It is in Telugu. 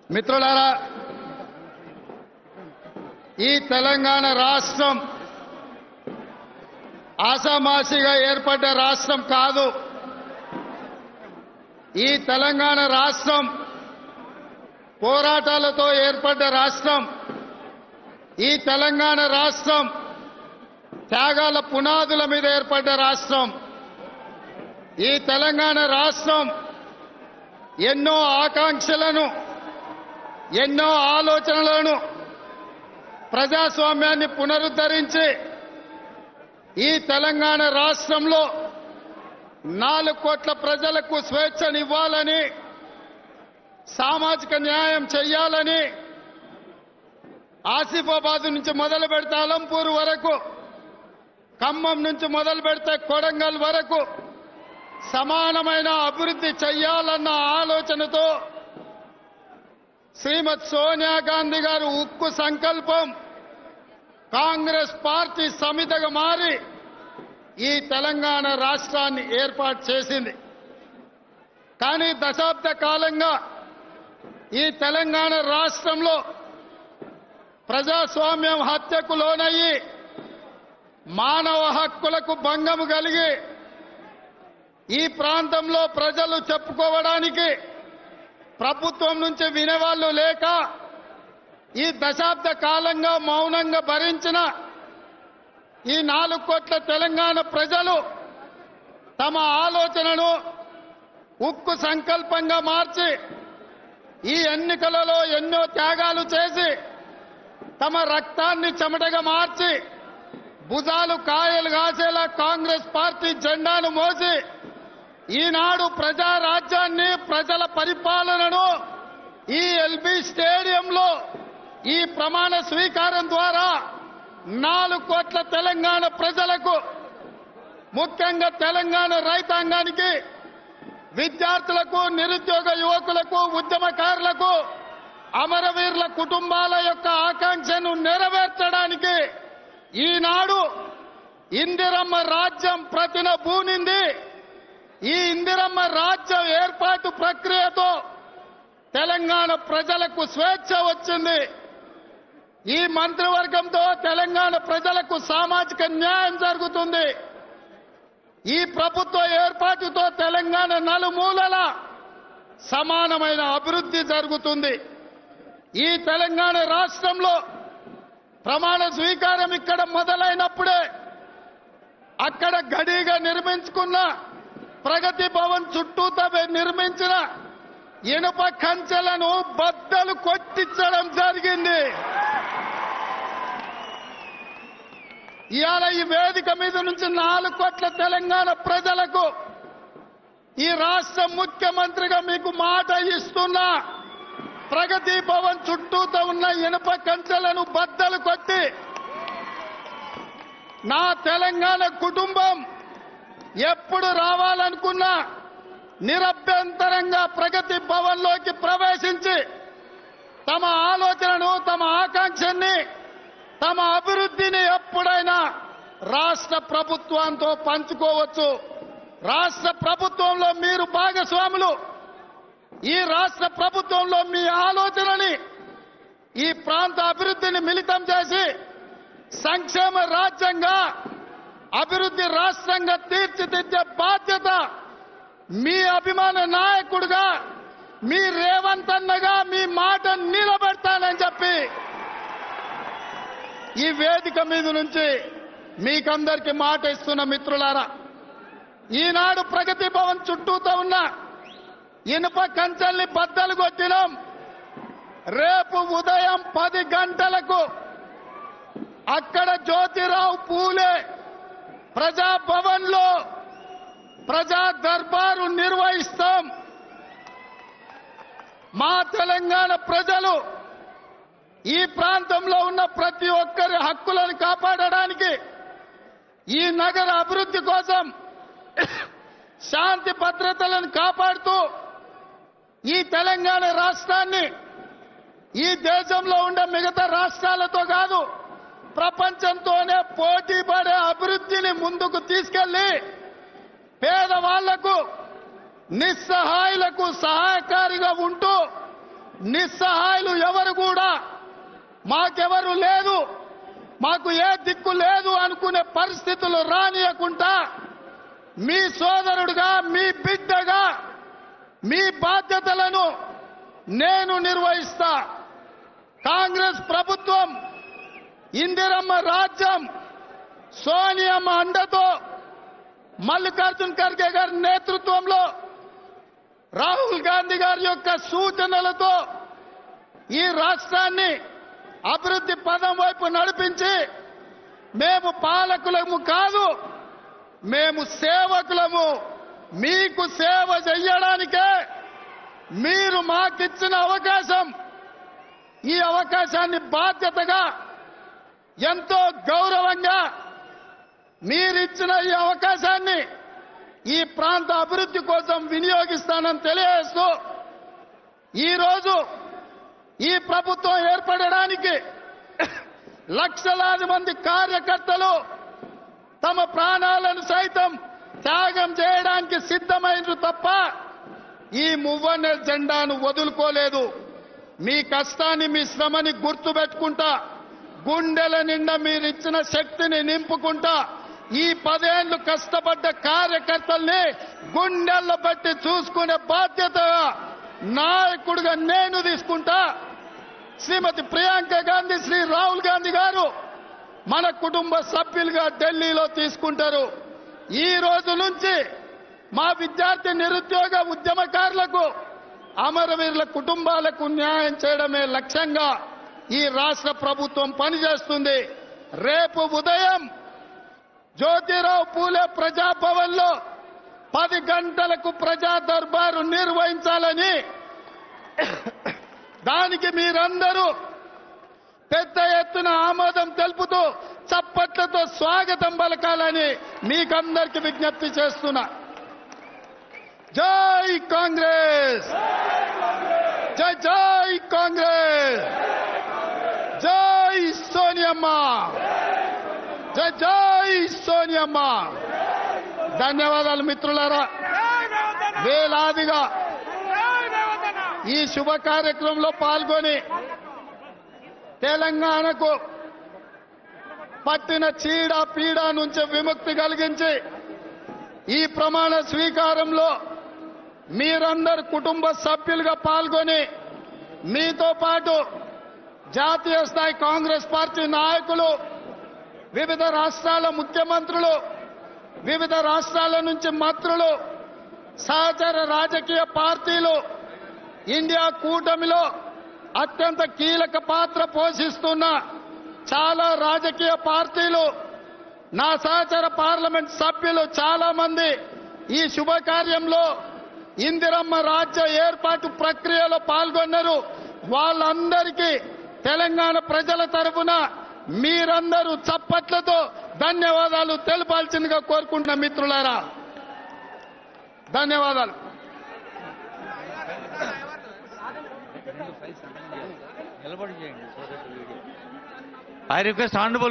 మిత్రులారా ఈ తెలంగాణ రాష్ట్రం ఆసామాసిగా ఏర్పడ్డ రాష్ట్రం కాదు ఈ తెలంగాణ రాష్ట్రం పోరాటాలతో ఏర్పడ్డ రాష్ట్రం ఈ తెలంగాణ రాష్ట్రం త్యాగాల పునాదుల మీద ఏర్పడ్డ రాష్ట్రం ఈ తెలంగాణ రాష్ట్రం ఎన్నో ఆకాంక్షలను ఎన్నో ఆలోచనలను ప్రజాస్వామ్యాన్ని పునరుద్ధరించి ఈ తెలంగాణ రాష్ట్రంలో నాలుగు కోట్ల ప్రజలకు స్వేచ్ఛనివ్వాలని సామాజిక న్యాయం చెయ్యాలని ఆసిఫాబాద్ నుంచి మొదలు పెడితే అలంపూర్ వరకు ఖమ్మం నుంచి మొదలు పెడితే కొడంగల్ వరకు సమానమైన అభివృద్ధి చెయ్యాలన్న ఆలోచనతో శ్రీమతి సోనియా గాంధీ గారు ఉక్కు సంకల్పం కాంగ్రెస్ పార్టీ సమితగా మారి ఈ తెలంగాణ రాష్ట్రాన్ని ఏర్పాటు చేసింది కానీ దశాబ్ద కాలంగా ఈ తెలంగాణ రాష్ట్రంలో ప్రజాస్వామ్యం హత్యకు లోనయ్యి మానవ హక్కులకు భంగము కలిగి ఈ ప్రాంతంలో ప్రజలు చెప్పుకోవడానికి ప్రభుత్వం నుంచి వినేవాళ్లు లేక ఈ దశాబ్ద కాలంగా మౌనంగా భరించిన ఈ నాలుగు కోట్ల తెలంగాణ ప్రజలు తమ ఆలోచనను ఉక్కు సంకల్పంగా మార్చి ఈ ఎన్నికలలో ఎన్నో త్యాగాలు చేసి తమ రక్తాన్ని చెమటగా మార్చి భుజాలు కాయలు కాసేలా కాంగ్రెస్ పార్టీ జెండాను మోసి ఈనాడు ప్రజా రాజ్యాన్ని ప్రజల పరిపాలనను ఈ ఎల్బీ స్టేడియంలో ఈ ప్రమాణ స్వీకారం ద్వారా నాలుగు కోట్ల తెలంగాణ ప్రజలకు ముఖ్యంగా తెలంగాణ రైతాంగానికి విద్యార్థులకు నిరుద్యోగ యువకులకు ఉద్యమకారులకు అమరవీరుల కుటుంబాల యొక్క ఆకాంక్షను నెరవేర్చడానికి ఈనాడు ఇందిరమ్మ రాజ్యం ప్రతిన బూనింది ఈ ఇందిరమ్మ రాజ్యం ఏర్పాటు ప్రక్రియతో తెలంగాణ ప్రజలకు స్వేచ్ఛ వచ్చింది ఈ మంత్రివర్గంతో తెలంగాణ ప్రజలకు సామాజిక న్యాయం జరుగుతుంది ఈ ప్రభుత్వ ఏర్పాటుతో తెలంగాణ నలుమూలల సమానమైన అభివృద్ధి జరుగుతుంది ఈ తెలంగాణ రాష్ట్రంలో ప్రమాణ స్వీకారం ఇక్కడ మొదలైనప్పుడే అక్కడ గడిగా నిర్మించుకున్న ప్రగతి భవన్ చుట్టూతో నిర్మించిన ఇనుప కంచెలను బద్దలు కొట్టించడం జరిగింది ఇవాళ ఈ వేదిక మీద నుంచి నాలుగు కోట్ల తెలంగాణ ప్రజలకు ఈ రాష్ట్ర ముఖ్యమంత్రిగా మీకు మాట ఇస్తున్నా ప్రగతి భవన్ చుట్టూతో ఉన్న ఇనుప కంచెలను బద్దలు కొట్టి నా తెలంగాణ కుటుంబం ఎప్పుడు రావాలనుకున్నా నిరభ్యంతరంగా ప్రగతి భవన్లోకి ప్రవేశించి తమ ఆలోచనను తమ ఆకాంక్షని తమ అభివృద్ధిని ఎప్పుడైనా రాష్ట్ర ప్రభుత్వంతో పంచుకోవచ్చు రాష్ట్ర ప్రభుత్వంలో మీరు భాగస్వాములు ఈ రాష్ట్ర ప్రభుత్వంలో మీ ఆలోచనని ఈ ప్రాంత అభివృద్ధిని మిళితం చేసి సంక్షేమ రాజ్యంగా అభివృద్ధి రాష్ట్రంగా తీర్చిదిద్దే బాధ్యత మీ అభిమాన నాయకుడుగా మీ రేవంత్ అన్నగా మీ మాట నిలబెడతానని చెప్పి ఈ వేదిక మీద నుంచి మీకందరికి మాట ఇస్తున్న మిత్రులారా ఈనాడు ప్రగతి భవన్ చుట్టూతో ఉన్న ఇనుప కంచెల్ని బద్దలు కొట్టినాం రేపు ఉదయం పది గంటలకు అక్కడ జ్యోతిరావు పూలే ప్రజాభవన్ లో ప్రజా దర్బారు నిర్వహిస్తాం మా తెలంగాణ ప్రజలు ఈ ప్రాంతంలో ఉన్న ప్రతి ఒక్కరి హక్కులను కాపాడడానికి ఈ నగర అభివృద్ధి కోసం శాంతి భద్రతలను కాపాడుతూ ఈ తెలంగాణ రాష్ట్రాన్ని ఈ దేశంలో ఉండే మిగతా రాష్ట్రాలతో కాదు ప్రపంచంతోనే పోటీ పడే అభివృద్ధిని ముందుకు తీసుకెళ్లి పేదవాళ్లకు నిస్సహాయులకు సహాయకారిగా ఉంటూ నిస్సహాయులు ఎవరు కూడా మాకెవరు లేదు మాకు ఏ దిక్కు లేదు అనుకునే పరిస్థితులు రానియకుండా మీ సోదరుడుగా మీ బిడ్డగా మీ బాధ్యతలను నేను నిర్వహిస్తా కాంగ్రెస్ ప్రభుత్వం ఇందిరమ్మ రాజ్యం సోనియమ్మ అండతో మల్లికార్జున్ ఖర్గే గారి నేతృత్వంలో రాహుల్ గాంధీ గారి యొక్క సూచనలతో ఈ రాష్ట్రాన్ని అభివృద్ధి పదం వైపు నడిపించి మేము పాలకులము కాదు మేము సేవకులము మీకు సేవ చెయ్యడానికే మీరు మాకిచ్చిన అవకాశం ఈ అవకాశాన్ని బాధ్యతగా ఎంతో గౌరవంగా మీరిచ్చిన ఈ అవకాశాన్ని ఈ ప్రాంత అభివృద్ధి కోసం వినియోగిస్తానని తెలియజేస్తూ ఈరోజు ఈ ప్రభుత్వం ఏర్పడడానికి లక్షలాది మంది కార్యకర్తలు తమ ప్రాణాలను సైతం త్యాగం చేయడానికి సిద్ధమైనరు తప్ప ఈ మువ్వన్నె జెండాను వదులుకోలేదు మీ కష్టాన్ని మీ శ్రమని గుర్తుపెట్టుకుంటా గుండెల నిండా మీరిచ్చిన శక్తిని నింపుకుంటా ఈ పదేళ్లు కష్టపడ్డ కార్యకర్తల్ని గుండెల్లో పెట్టి చూసుకునే బాధ్యత నాయకుడిగా నేను తీసుకుంటా శ్రీమతి ప్రియాంక గాంధీ శ్రీ రాహుల్ గాంధీ గారు మన కుటుంబ సభ్యులుగా ఢిల్లీలో తీసుకుంటారు ఈ రోజు నుంచి మా విద్యార్థి నిరుద్యోగ ఉద్యమకారులకు అమరవీరుల కుటుంబాలకు న్యాయం చేయడమే లక్ష్యంగా ఈ రాష్ట్ర ప్రభుత్వం పనిచేస్తుంది రేపు ఉదయం జ్యోతిరావు పూలే ప్రజాభవన్లో పది గంటలకు ప్రజా దర్బారు నిర్వహించాలని దానికి మీరందరూ పెద్ద ఎత్తున ఆమోదం తెలుపుతూ చప్పట్లతో స్వాగతం పలకాలని మీకందరికి విజ్ఞప్తి చేస్తున్నా జై కాంగ్రెస్ జై జై కాంగ్రెస్ జై సోనియమ్మ జై జై సోనియమ్మ ధన్యవాదాలు మిత్రులారా వేలాదిగా ఈ శుభ కార్యక్రమంలో పాల్గొని తెలంగాణకు పట్టిన చీడ పీడ నుంచి విముక్తి కలిగించి ఈ ప్రమాణ స్వీకారంలో మీరందరు కుటుంబ సభ్యులుగా పాల్గొని మీతో పాటు జాతీయ స్థాయి కాంగ్రెస్ పార్టీ నాయకులు వివిధ రాష్ట్రాల ముఖ్యమంత్రులు వివిధ రాష్ట్రాల నుంచి మంత్రులు సహచర రాజకీయ పార్టీలు ఇండియా కూటమిలో అత్యంత కీలక పాత్ర పోషిస్తున్న చాలా రాజకీయ పార్టీలు నా సహచర పార్లమెంట్ సభ్యులు చాలా మంది ఈ శుభకార్యంలో ఇందిరమ్మ రాజ్య ఏర్పాటు ప్రక్రియలో పాల్గొన్నారు వాళ్ళందరికీ తెలంగాణ ప్రజల తరఫున మీరందరూ చప్పట్లతో ధన్యవాదాలు తెలపాల్సిందిగా కోరుకుంటున్న మిత్రులారా ధన్యవాదాలు నిలబడి చేయండి I request Honorable